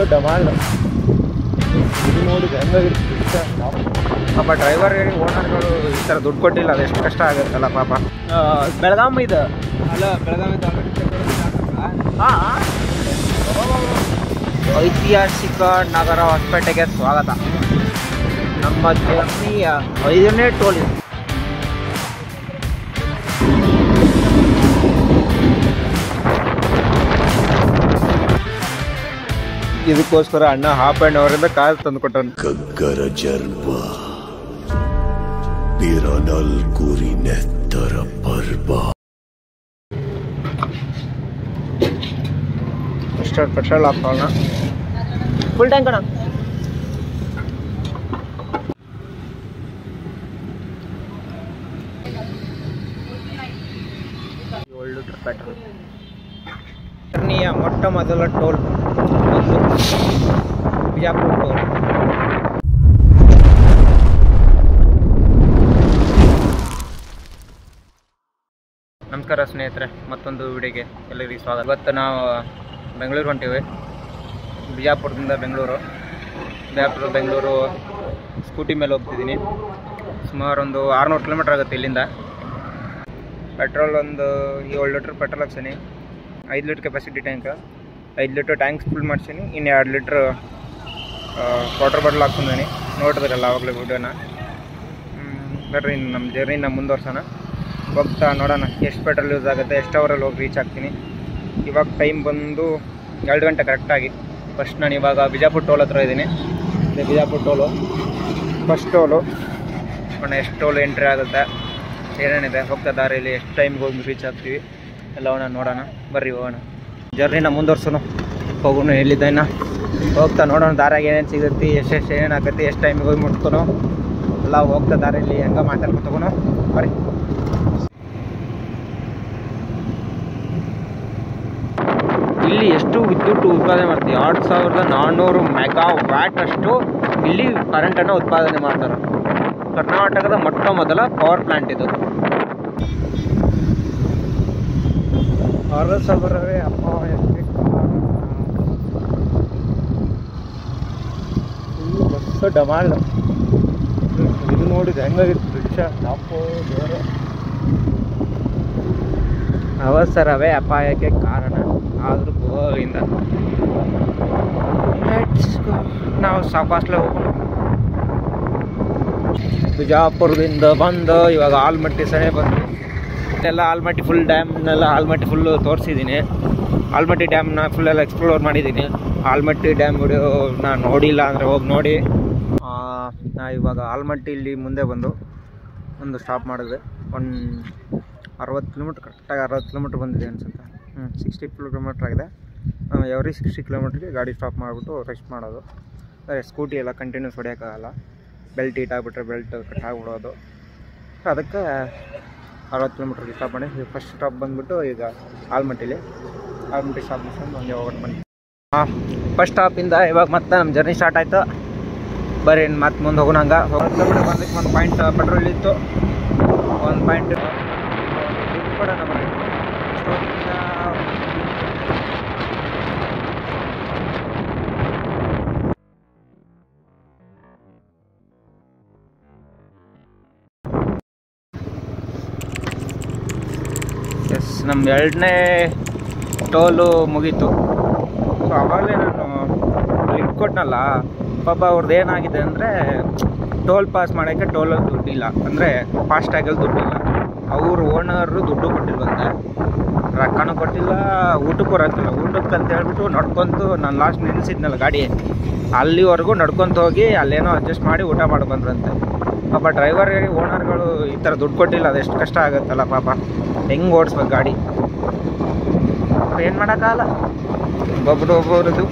ಡಮಾಲ್ ಇದು ನೋಡಿದ್ರೆ ಹೆಂಗಾಗಿರುತ್ತೆ ಪಾಪ ಡ್ರೈವರ್ ಓನರ್ಗಳು ಈ ಥರ ದುಡ್ಡು ಕೊಟ್ಟಿಲ್ಲ ಅದು ಎಷ್ಟು ಕಷ್ಟ ಆಗುತ್ತಲ್ಲ ಪಾಪ ಬೆಳಗಾಂ ಇದು ಅಲ್ಲ ಬೆಳಗಾವಿ ಐತಿಹಾಸಿಕ ನಗರ ಹೊಸಪೇಟೆಗೆ ಸ್ವಾಗತ ನಮ್ಮ ಜರ್ನಿಯ ಐದನೇ ಟೋಲ್ ಇದು ಇದಕ್ಕೋಸ್ಕರ ಅಣ್ಣ ಹಾಫ್ ಆ್ಯಂಡ್ ಅವರಿಂದ ಕಾರ್ ತಂದು ಕೊಟ್ಟನು ಗಗ್ಗರ ಜರ್ಬ ಬಿರನಲ್ ಕುರಿ ನೆತ್ತರ ಪರ್ಬ ಪೆಟ್ರೋಲ್ ಪೆಟ್ರೋಲ್ ಹಾಕೋಣ ಫುಲ್ ಟ್ಯಾಂಕ್ ಅಣ್ಣ ಏಳು ಲೀಟರ್ ಪೆಟ್ರೋಲ್ ಜರ್ನಿಯ ಮೊಟ್ಟ ಮೊದಲ ಟೋಲ್ ಒಂದು ಬಿಜಾಪುರ ಟೋಲ್ ನಮಸ್ಕಾರ ಸ್ನೇಹಿತರೆ ಮತ್ತೊಂದು ವಿಡಿಯೋಗೆ ಎಲ್ಲರಿಗೂ ಸ್ವಾಗತ ಇವತ್ತು ನಾವು ಬೆಂಗಳೂರು ಹೊಂಟಿವಿ ಬಿಜಾಪುರದಿಂದ ಬೆಂಗಳೂರು ಬಿಜಾಪುರ ಬೆಂಗಳೂರು ಸ್ಕೂಟಿ ಮೇಲೆ ಹೋಗ್ತಿದ್ದೀನಿ ಸುಮಾರು ಒಂದು ಆರುನೂರು ಕಿಲೋಮೀಟ್ರ್ ಆಗುತ್ತೆ ಇಲ್ಲಿಂದ ಪೆಟ್ರೋಲ್ ಒಂದು ಏಳು ಲೀಟ್ರ್ ಪೆಟ್ರೋಲ್ ಹಾಕ್ಸೀನಿ ಐದು ಲೀಟ್ರ್ ಕೆಪಾಸಿಟಿ ಟ್ಯಾಂಕ್ ಐದು ಲೀಟ್ರ್ ಟ್ಯಾಂಕ್ಸ್ ಫುಲ್ ಮಾಡ್ಸೀನಿ ಇನ್ನು ಎರಡು ಲೀಟ್ರ್ ವಾಟರ್ ಬಾಟಲ್ ಹಾಕ್ಕೊಂಡೀನಿ ನೋಡಿದ್ರಲ್ಲ ಆವಾಗಲೇ ವಿಡಿಯೋನ ಬರ್ರಿ ಇನ್ನು ನಮ್ಮ ಜರ್ನಿನ ಮುಂದುವರ್ಸೋಣ ಹೋಗ್ತಾ ನೋಡೋಣ ಎಷ್ಟು ಪೆಟ್ರೋಲ್ ಯೂಸ್ ಆಗುತ್ತೆ ಎಷ್ಟು ಅವರಲ್ಲಿ ಹೋಗಿ ರೀಚ್ ಆಗ್ತೀನಿ ಇವಾಗ ಟೈಮ್ ಬಂದು ಎರಡು ಗಂಟೆ ಕರೆಕ್ಟಾಗಿ ಫಸ್ಟ್ ನಾನು ಇವಾಗ ಬಿಜಾಪುರ ಟೋಲ್ ಹತ್ರ ಇದ್ದೀನಿ ಇದು ಬಿಜಾಪುರ ಟೋಲು ಫಸ್ಟ್ ಟೋಲು ನೋಡೋಣ ಎಷ್ಟು ಟೋಲ್ ಎಂಟ್ರಿ ಆಗುತ್ತೆ ಏನೇನಿದೆ ಹೋಗ್ತಾ ದಾರಿಯಲ್ಲಿ ಎಷ್ಟು ಟೈಮ್ಗೆ ಹೋಗಿ ರೀಚ್ ಆಗ್ತೀವಿ ಎಲ್ಲವನ್ನ ನೋಡೋಣ ಬರ್ರಿ ಹೋಗೋಣ ಜರ್ನಿನ ಮುಂದುವರ್ಸೋಣ ಹೋಗೋಣ ಎಲ್ಲಿದ್ದ ಇನ್ನು ಹೋಗ್ತಾ ನೋಡೋಣ ದಾರಾಗ ಏನೇನು ಸಿಗುತ್ತೆ ಎಷ್ಟೆಷ್ಟು ಏನೇನು ಆಗುತ್ತೆ ಎಷ್ಟು ಟೈಮಿಗೆ ಹೋಗಿ ಮುಟ್ಕೊನೋ ಎಲ್ಲ ಹೋಗ್ತಾ ದಾರಿಯಲ್ಲಿ ಹೆಂಗೆ ಮಾತಾಡ್ಕೊಂಡು ತಗೋಣ ಬರ್ರಿ ಇಲ್ಲಿ ಎಷ್ಟು ವಿದ್ಯುತ್ ಉತ್ಪಾದನೆ ಮಾಡ್ತೀವಿ ಎರಡು ಸಾವಿರದ ನಾನ್ನೂರು ಮೆಗಾ ವ್ಯಾಟ್ ಅಷ್ಟು ಇಲ್ಲಿ ಕರೆಂಟನ್ನು ಉತ್ಪಾದನೆ ಮಾಡ್ತಾರೆ ಕರ್ನಾಟಕದ ಮೊಟ್ಟ ಮೊದಲ ಪವರ್ ಪ್ಲಾಂಟ್ ಇದು ಆರು ಸಾವಿರವೇ ಅಪ್ಪ ಬಸ್ ಡಮಾಲ್ ಇದು ನೋಡಿದ್ರೆ ಹೆಂಗಾಗಿತ್ತು ರಿಕ್ಷಾ ಅಪ್ಪೋ ದೇವರೇ ಅವಸರವೇ ಅಪಾಯಕ್ಕೆ ಕಾರಣ ಆದರೂ ಗೋವಿಂದ ನಾವು ಸಾವಕಾಸ್ಲೆ ಹೋಗೋಣ ಬಿಜಾಪುರದಿಂದ ಬಂದು ಇವಾಗ ಆಲ್ಮಟ್ಟಿ ಸನೆ ಬಂದು ಎಲ್ಲ ಆಲ್ಮಟ್ಟಿ ಫುಲ್ ಡ್ಯಾಮ್ನೆಲ್ಲ ಆಲ್ಮಟ್ಟಿ ಫುಲ್ಲು ತೋರಿಸಿದ್ದೀನಿ ಆಲ್ಮಟ್ಟಿ ಡ್ಯಾಮ್ನ ಫುಲ್ ಎಲ್ಲ ಎಕ್ಸ್ಪ್ಲೋರ್ ಮಾಡಿದ್ದೀನಿ ಆಲ್ಮಟ್ಟಿ ಡ್ಯಾಮ್ ವಿಡಿಯೋ ನಾನು ನೋಡಿಲ್ಲ ಅಂದರೆ ಹೋಗಿ ನೋಡಿ ಆ, ನಾ ಇವಾಗ ಆಲ್ಮಟ್ಟಿ ಇಲ್ಲಿ ಮುಂದೆ ಬಂದು ಒಂದು ಸ್ಟಾಪ್ ಮಾಡಿದೆ ಒಂದು ಅರವತ್ತು ಕಿಲೋಮೀಟ್ರ್ ಕರೆಕ್ಟಾಗಿ ಅರವತ್ತು ಕಿಲೋಮೀಟ್ರ್ ಬಂದಿದೆ ಅನ್ಸುತ್ತೆ ಹ್ಞೂ ಸಿಕ್ಸ್ಟಿ ಕಿಲೋಮೀಟ್ರ್ ಆಗಿದೆ ಎವ್ರಿ ಸಿಕ್ಸ್ಟಿ ಕಿಲೋಮೀಟ್ರಿಗೆ ಗಾಡಿ ಸ್ಟಾಪ್ ಮಾಡಿಬಿಟ್ಟು ರೆಸ್ಟ್ ಮಾಡೋದು ಅದೇ ಸ್ಕೂಟಿ ಎಲ್ಲ ಕಂಟಿನ್ಯೂಸ್ ಹೊಡೆಯೋಕ್ಕಾಗಲ್ಲ ಬೆಲ್ಟ್ ಹೀಟ್ ಆಗಿಬಿಟ್ರೆ ಬೆಲ್ಟ್ ಕಟ್ ಆಗಿಬಿಡೋದು ಅದಕ್ಕೆ ಅರವತ್ತು ಕಿಲೋಮೀಟ್ರಿಗೆ ಸ್ಟಾಪ್ ಮಾಡಿ ಫಸ್ಟ್ ಸ್ಟಾಪ್ ಬಂದುಬಿಟ್ಟು ಈಗ ಆಲ್ಮಟ್ಟಿಲಿ ಆಲ್ಮಟ್ಟಿ ಸ್ಟಾಪ್ ಮುಗಿಸ್ಕೊಂಡು ಹಂಗೆ ಹೋಗೋಣ ಬನ್ನಿ ಹಾಂ ಫಸ್ಟ್ ಸ್ಟಾಪಿಂದ ಇವಾಗ ಮತ್ತೆ ನಮ್ಮ ಜರ್ನಿ ಸ್ಟಾರ್ಟ್ ಆಯಿತು ಬರ್ರಿ ಮತ್ತೆ ಮುಂದೆ ಹೋಗೋಣ ಹಂಗೆ ಕಿಲೋಮೀಟರ್ ಬಂದಕ್ಕೆ ಒಂದು ಪಾಯಿಂಟ್ ಪೆಟ್ರೋಲ್ ಇತ್ತು ಒಂದು ಪಾಯಿಂಟ್ ಕೊಡೋಣ ಬರ್ರಿ ಸ್ಟೋರಿಂದ ಎಸ್ ನಮ್ಮ ಎರಡನೇ ಟೋಲು ಮುಗೀತು ಸೊ ಆವಾಗಲೇ ನಾನು ಲಿಂಕ್ ಕೊಟ್ನಲ್ಲ ಪಾಪ ಅವ್ರದ್ದು ಏನಾಗಿದೆ ಅಂದರೆ ಟೋಲ್ ಪಾಸ್ ಮಾಡೋಕ್ಕೆ ಟೋಲಲ್ಲಿ ದುಡ್ಡಿಲ್ಲ ಅಂದರೆ ಫಾಸ್ಟ್ಯಾಗಲ್ಲಿ ದುಡ್ಡಿಲ್ಲ ಅವ್ರ ಓನರು ದುಡ್ಡು ಕೊಟ್ಟಿಲ್ವಂತೆ ರೊಕ್ಕನೂ ಕೊಟ್ಟಿಲ್ಲ ಊಟಕ್ಕೂ ರೊಕ್ಕಿಲ್ಲ ಊಟಕ್ಕೆ ಅಂತ ಹೇಳ್ಬಿಟ್ಟು ನಡ್ಕೊಂತು ನಾನು ಲಾಸ್ಟ್ ನಿಲ್ಲಿಸಿದ್ನಲ್ಲ ಗಾಡಿ ಅಲ್ಲಿವರೆಗೂ ನಡ್ಕೊಂತ ಹೋಗಿ ಅಲ್ಲೇನೋ ಅಡ್ಜಸ್ಟ್ ಮಾಡಿ ಊಟ ಮಾಡಿ ಬಂದ್ರಂತೆ ಪಾಪ ಡ್ರೈವರ್ ಓನರ್ಗಳು ಈ ಥರ ದುಡ್ಡು ಕೊಟ್ಟಿಲ್ಲ ಅದು ಎಷ್ಟು ಕಷ್ಟ ಆಗುತ್ತಲ್ಲ ಪಾಪ ಹೆಂಗೆ ಓಡಿಸ್ಬೇಕು ಗಾಡಿ ಏನು ಮಾಡೋಕ್ಕಾಗಲ್ಲ ಒಬ್ಬೊಬ್ರು ಒಬ್ಬರದು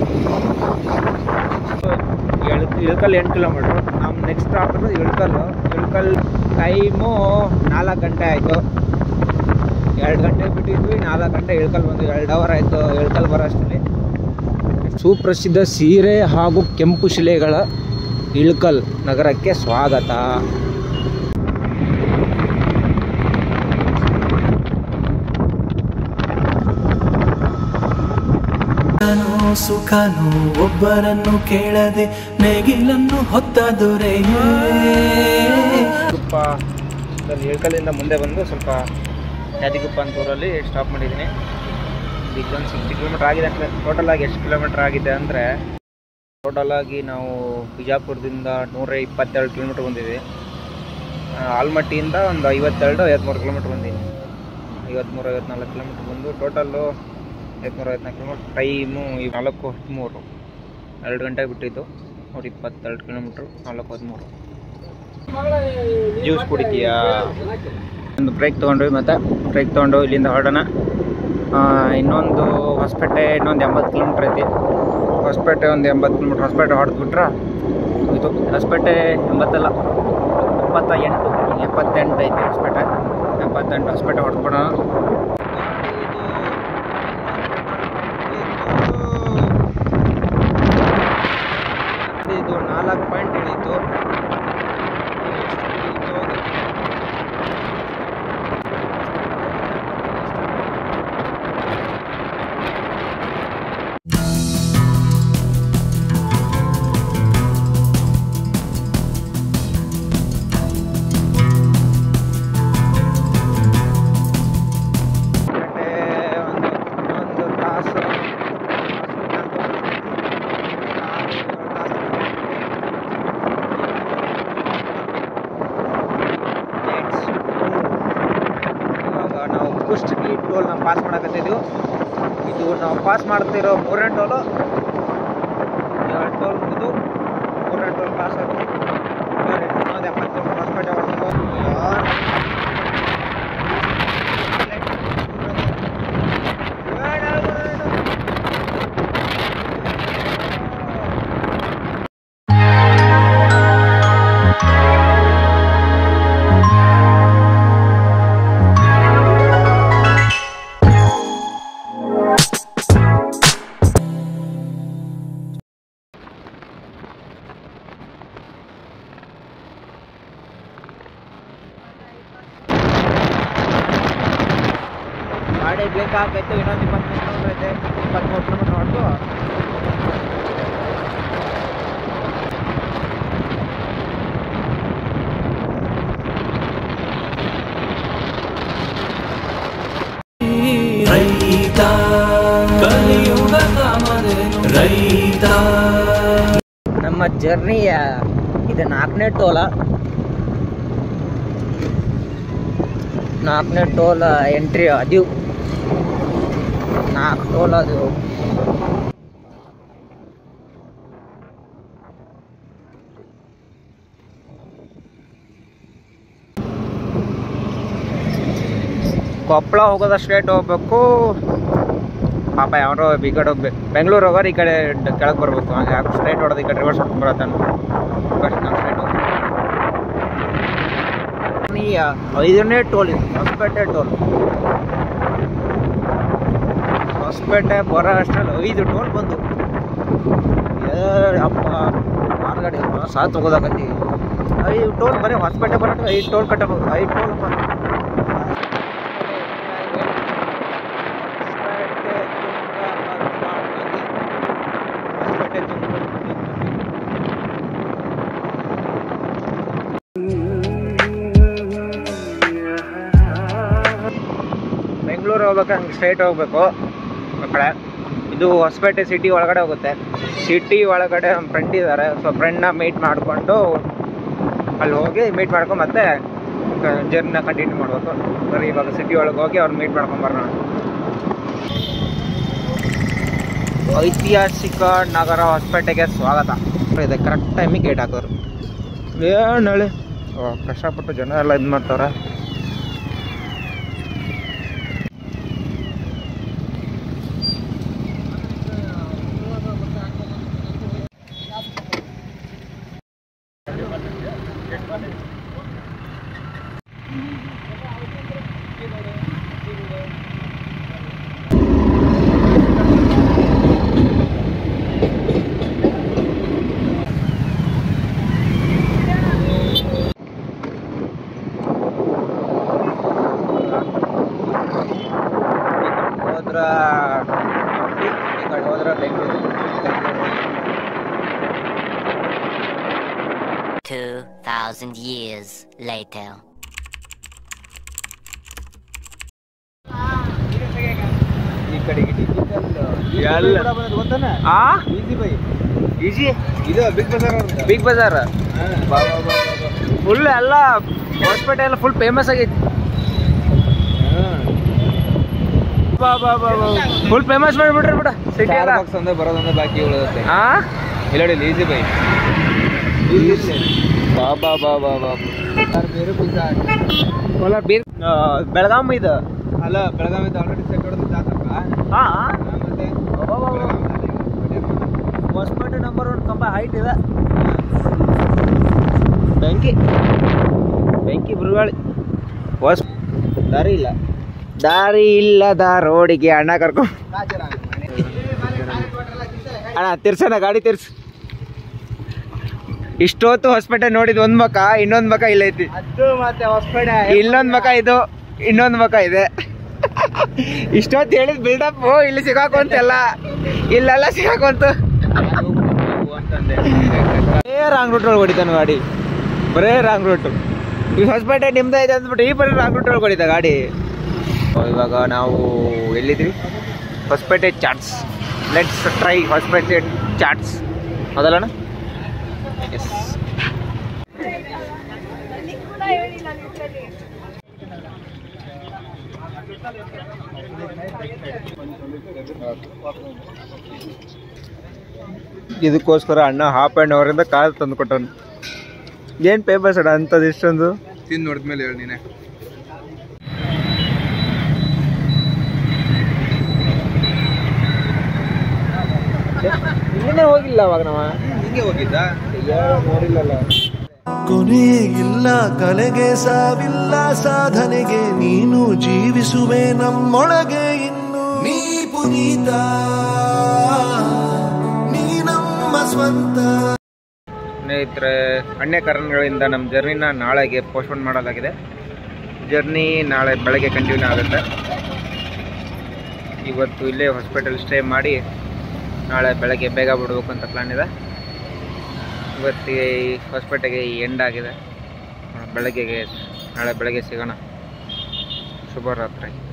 ಇಳ್ ಇಳ್ಕಲ್ ಎಂಟು ಕಿಲೋಮೀಟ್ರು ನಮ್ಮ next stop Ilkal Ilkal time ನಾಲ್ಕು ಗಂಟೆ ಆಯಿತು ಎರಡು ಗಂಟೆ ಬಿಟ್ಟಿದ್ವಿ ನಾಲ್ಕು ಗಂಟೆ ಇಳ್ಕಲ್ ಬಂದು ಎರಡು ಅವರ್ ಆಯಿತು ಇಳ್ಕಲ್ ಬರೋ ಅಷ್ಟರಲ್ಲಿ ಸುಪ್ರಸಿದ್ಧ ಸೀರೆ ಹಾಗೂ ಕೆಂಪು ಶಿಲೆಗಳ ಇಳ್ಕಲ್ ನಗರಕ್ಕೆ ಸ್ವಾಗತ ಸುಖನು ಒಬ್ಬರನ್ನು ಕೇಳದೆ ನೇಗಿಲನ್ನು ಹೊತ್ತ ದೊರೆಯೇ ಗುಪ್ಪ ಇಳ್ಕಲ್ಲಿಂದ ಮುಂದೆ ಬಂದು ಸ್ವಲ್ಪ ಯಾದಿಗುಪ್ಪ ಅಂತ ಊರಲ್ಲಿ ಸ್ಟಾಪ್ ಮಾಡಿದ್ದೀನಿ ಇಲ್ಲೊಂದು ಸಿಕ್ಸ್ಟಿ ಕಿಲೋಮೀಟ್ರ್ ಆಗಿದೆ ಅಂದರೆ ಟೋಟಲ್ ಆಗಿ ಎಷ್ಟು ಕಿಲೋಮೀಟ್ರ್ ಆಗಿದೆ ಅಂದರೆ ಟೋಟಲ್ ಆಗಿ ನಾವು ಬಿಜಾಪುರದಿಂದ ನೂರ ಇಪ್ಪತ್ತೆರಡು ಕಿಲೋಮೀಟ್ರ್ ಬಂದಿದ್ದೀವಿ ಆ, ಆಲ್ಮಟ್ಟಿಯಿಂದ ಒಂದು ಐವತ್ತೆರಡು ಐವತ್ತ್ಮೂರು ಕಿಲೋಮೀಟ್ರ್ ಬಂದೀನಿ ಐವತ್ತ್ಮೂರು ಐವತ್ನಾಲ್ಕು ಕಿಲೋಮೀಟ್ರ್ ಬಂದು ಟೋಟಲ್ಲು ಐವತ್ತ್ಮೂರು ಐವತ್ನಾಲ್ಕು ಕಿಲೋಮೀಟ್ರ್ ಟೈಮು ಈ ನಾಲ್ಕು ಹದಿಮೂರು ಎರಡು ಗಂಟೆಗೆ ಬಿಟ್ಟಿದ್ದು ನೂರ ಇಪ್ಪತ್ತೆರಡು ಕಿಲೋಮೀಟ್ರು ನಾಲ್ಕು ಹದಿಮೂರು ಜ್ಯೂಸ್ ಕುಡಿತೀಯಾ ಒಂದು ಬ್ರೇಕ್ ತೊಗೊಂಡ್ವಿ ಮತ್ತೆ ಬ್ರೇಕ್ ತೊಗೊಂಡು ಇಲ್ಲಿಂದ ಹೊರಡೋಣ ಆ, ಇನ್ನೊಂದು ಹೊಸಪೇಟೆ ಇನ್ನೊಂದು ಎಂಬತ್ತು ಕಿಲೋಮೀಟ್ರ್ ಐತಿ ಹೊಸಪೇಟೆ ಒಂದು ಎಂಬತ್ತು ಕಿಲೋಮೀಟ್ರ್ ಹೊಸಪೇಟೆ ಹೊಡೆದ್ಬಿಟ್ರೆ ಇದು ಹೊಸಪೇಟೆ ಎಂಬತ್ತಲ್ಲ ಎಪ್ಪತ್ತ ಎಂಟು ಎಪ್ಪತ್ತೆಂಟು ಐತಿ ಹೊಸಪೇಟೆ ಎಪ್ಪತ್ತೆಂಟು ಹೊಸಪೇಟೆ ಹೊಡೆದ್ಬಿಡೋಣ ಇದು ನಾಲ್ಕು ಪಾಯಿಂಟ್ ಇಳೀತು ಗಂಟೆ ಒಂದು ಒಂದು ತಾಸು ಇವಾಗ ನಾವು ಕುಷ್ಟಗಿ ಟೋಲ್ನ ಪಾಸ್ ಮಾಡಕತ್ತಿದ್ದೀವಿ ಇದು ನಾವು ಪಾಸ್ ಮಾಡ್ತಿರೋ ಮೂರನೇ ಟೋಲು ಎರಡು ಟೋಲ್ ಮುಗಿದು ಮೂರನೇ ಟೋಲ್ ಪಾಸ್ ಆಗಿ ಇನ್ನೊಂದು ಎಪ್ಪತ್ತು ಹೊಸಪೇಟೆ ಹೊಡೆದು ಯಾರು ಗಾಡಿ ಬ್ರೇಕ್ ಹಾಕೈತೆ ಇನ್ನೊಂದು ಇಪ್ಪತ್ತೈದು ಕಿಲೋಮೀಟ್ರ್ ಐತೆ ಇಪ್ಪತ್ತ್ಮೂರು ಕಿಲೋಮೀಟ್ರ್ ಹೊರಟು ರೈತ ಕಲಿಯುಗ ಕಾಮಧೇನು ರೈತ ನಮ್ಮ ಜರ್ನಿಯ ಇದು ನಾಲ್ಕನೇ ಟೋಲ ನಾಲ್ಕನೇ ಟೋಲ ಎಂಟ್ರಿ ಅದು ನಾಲ್ಕು ಟೋಲ್ ಅದು ಕೊಪ್ಪಳ ಹೋಗೋದ ಸ್ಟ್ರೇಟ್ ಹೋಗ್ಬೇಕು ಪಾಪ ಯಾರೋ ಈ ಕಡೆ ಹೋಗ್ಬೇಕು ಬೆಂಗಳೂರು ಹೋಗೋರು ಈ ಕಡೆ ಕೆಳಗೆ ಬರ್ಬೇಕು ಯಾಕೆ ಸ್ಟ್ರೈಟ್ ಹೊಡೆದು ಈ ಕಡೆ ರಿವರ್ಸ್ ಹೊಡ್ಕೊಂಡು ಬರತ್ತಾನ ಫಸ್ಟ್ ನಾವು ಸ್ಟ್ರೈಟ್ ಐದನೇ ಟೋಲ್ ಇದು ಹೊಸಪೇಟೆ ಟೋಲ್ ಹೊಸಪೇಟೆ ಬರೋ ಅಷ್ಟರಲ್ಲಿ ಐದು ಟೋಲ್ ಬಂದು ಏ ಅಪ್ಪ ಮಾರ್ಗಡೆ ಸಾತ್ ತಗೋದಾಕತ್ತಿ ಐದು ಟೋಲ್ ಬರೀ ಹೊಸಪೇಟೆ ಬರೋಕ್ಕೆ ಐದು ಟೋಲ್ ಕಟ್ಟಬೇಕು ಐದು ಟೋಲ್ ಬೆಂಗಳೂರು ಹೋಗ್ಬೇಕಂದ್ರೆ ಸ್ಟ್ರೈಟ್ ಹೋಗ್ಬೇಕು ಆ ಕಡೆ ಇದು ಹೊಸಪೇಟೆ ಸಿಟಿ ಒಳಗಡೆ ಹೋಗುತ್ತೆ ಸಿಟಿ ಒಳಗಡೆ ನಮ್ಮ ಫ್ರೆಂಡ್ ಇದ್ದಾರೆ ಸೊ ಫ್ರೆಂಡ್ನ ಮೀಟ್ ಮಾಡಿಕೊಂಡು ಅಲ್ಲಿ ಹೋಗಿ ಮೀಟ್ ಮಾಡ್ಕೊಂಡು ಮತ್ತೆ ಜರ್ನಿನ ಕಂಟಿನ್ಯೂ ಮಾಡಬೇಕು ಸರಿ ಇವಾಗ ಸಿಟಿ ಒಳಗೆ ಹೋಗಿ ಅವ್ರು ಮೀಟ್ ಮಾಡ್ಕೊಂಡು ಬರೋಣ ಐತಿಹಾಸಿಕ ನಗರ ಹೊಸಪೇಟೆಗೆ ಸ್ವಾಗತ ಇದೆ ಕರೆಕ್ಟ್ ಟೈಮಿಗೆ ಗೇಟ್ ಹಾಕೋರು ಏನು ಹೇಳಿ ಓ, ಕಷ್ಟಪಟ್ಟು ಜನ ಎಲ್ಲ ಇದು ಮಾಡ್ತಾವ್ರೆ 2,000 years later. ಈ ಕಡೆಗೆ ಡಿಜಿಟಲ್ ಆ ಈಜಿ ಇದು ಬಿಗ್ ಬಜಾರ್ ಬಿಗ್ ಬಜಾರ್ ಫುಲ್ ಎಲ್ಲ ಹೊಸಪೇಟೆ ಎಲ್ಲ ಫುಲ್ ಫೇಮಸ್ ಆಗೈತಿ ಫುಲ್ ಫೇಮಸ್ ಮಾಡಿಬಿಟ್ರಿ ಬಿಡ ಸಿಟಿ ಎಲ್ಲ ಬಾಕ್ಸ್ ಅಂದ್ರೆ ಬರೋದೊಂದೇ ಬಾಕಿ ಉಳಿದತ್ತೆ ಆ ಇಲ್ಲ ನೋಡಿ ಈಸಿ ಬೈ ಬಾ ಬಾ ಬಾ ಬಾ ಬಾ ಬೇರೆ ಪಿಜ್ಜಾ ಕೋಲಾರ ಬೀರ್ ಬೆಳಗಾಂ ಇದು ಅಲ್ಲ ಬೆಳಗಾವಿ ಆಲ್ರೆಡಿ ಸೆಟ್ ಹೊಡೆದು ಜಾತಪ್ಪ ಹಾ ಮತ್ತೆ ಹೊಸಪೇಟೆ ನಂಬರ್ ಒನ್ ಕಂಬ ಹೈಟ್ ಇದೆ ಬೆಂಕಿ ಬೆಂಕಿ ಬುರುಗಾಳಿ ಹೊಸ ದಾರಿ ಇಲ್ಲ ದಾರಿ ಇಲ್ಲದ ರೋಡಿಗೆ ಅಣ್ಣ ಕರ್ಕೊಂಡು ಅಣ್ಣ ತಿರ್ಸೋಣ ಗಾಡಿ ತಿರ್ಸು ಇಷ್ಟೊತ್ತು ಹೊಸಪೇಟೆ ನೋಡಿದ್ ಒಂದ್ ಮಕ ಇನ್ನೊಂದ್ ಮಕ ಇಲ್ಲೈತಿ ಅದು ಮತ್ತೆ ಹೊಸಪೇಟೆ ಇಲ್ಲೊಂದ್ ಮಕ ಇದು ಇನ್ನೊಂದ್ ಮಕ ಇದೆ ಇಷ್ಟೊತ್ತು ಹೇಳಿದ್ ಬಿಲ್ಡಪ್ ಇಲ್ಲಿ ಸಿಗಾಕೊಂತೆಲ್ಲ ಇಲ್ಲೆಲ್ಲ ಸಿಗಾಕೊಂತು ಅಂತಂದೆ ಬರೇ ರಾಂಗ್ ರೂಟ್ ಒಳಗೆ ಹೊಡಿತಾನೆ ಗಾಡಿ ಬರೇ ರಾಂಗ್ ರೂಟ್ ಈ ಹೊಸಪೇಟೆ ನಿಮ್ದೇ ಇದೆ ಅಂದ್ಬಿಟ್ಟು ಈ ಬರೀ ರಾಂಗ್ ರೂಟ್ ಒಳಗೆ ಹೊಡಿತಾ ಗಾಡಿ ಇವಾಗ ನಾವು ಎಲ್ಲಿದ್ವಿ Hospet chats let's try Hospet chats ಹೌದಲ್ಲಣ್ಣ ಎಸ್ ಇದಕ್ಕೋಸ್ಕರ ಅಣ್ಣ ಹಾಫ್ ಆ್ಯಂಡ್ ಅವರಿಂದ ಕಾರ್ ತಂದು ಕೊಟ್ಟನು ಏನು ಫೇಮಸ್ ಅಣ್ಣ ಅಂಥದ್ದು ಇಷ್ಟೊಂದು ತಿಂದು ನೋಡಿದ್ಮೇಲೆ ಹೇಳಿ ನೀನೆ ಇಲ್ಲಿಂದ ಹೋಗಿಲ್ಲ ಅವಾಗ ನಾವ ಹಿಂಗೆ ಹೋಗಿದ್ದ ನೋಡಿಲ್ಲಲ್ಲ ಕೊನೆ ಇಲ್ಲ ಕಲೆಗೆ ಸಾವಿಲ್ಲ ಸಾಧನೆಗೆ ನೀನು ಜೀವಿಸುವೆ ನಮ್ಮೊಳಗೆ ಇನ್ನು ನೀ ಪುನೀತ ನೀ ನಮ್ಮ ಸ್ವಂತ ಸ್ನೇಹಿತರೆ ಅಣ್ಯ ಕಾರಣಗಳಿಂದ ನಮ್ಮ ಜರ್ನಿನ ನಾಳೆಗೆ ಪೋಸ್ಟ್ಪೋನ್ ಮಾಡಲಾಗಿದೆ ಜರ್ನಿ ನಾಳೆ ಬೆಳಗ್ಗೆ ಕಂಟಿನ್ಯೂ ಆಗುತ್ತೆ ಇವತ್ತು ಇಲ್ಲೇ ಹಾಸ್ಪಿಟಲ್ ಸ್ಟೇ ಮಾಡಿ ನಾಳೆ ಬೆಳಗ್ಗೆ ಬೇಗ ಬಿಡಬೇಕು ಅಂತ ಪ್ಲ್ಯಾನ್ ಇದೆ ಇವತ್ತಿಗೆ ಈ ಹೊಸಪೇಟೆಗೆ ಎಂಡ್ ಆಗಿದೆ ಬೆಳಗ್ಗೆಗೆ ನಾಳೆ ಬೆಳಗ್ಗೆ ಸಿಗೋಣ ಶುಭರಾತ್ರಿ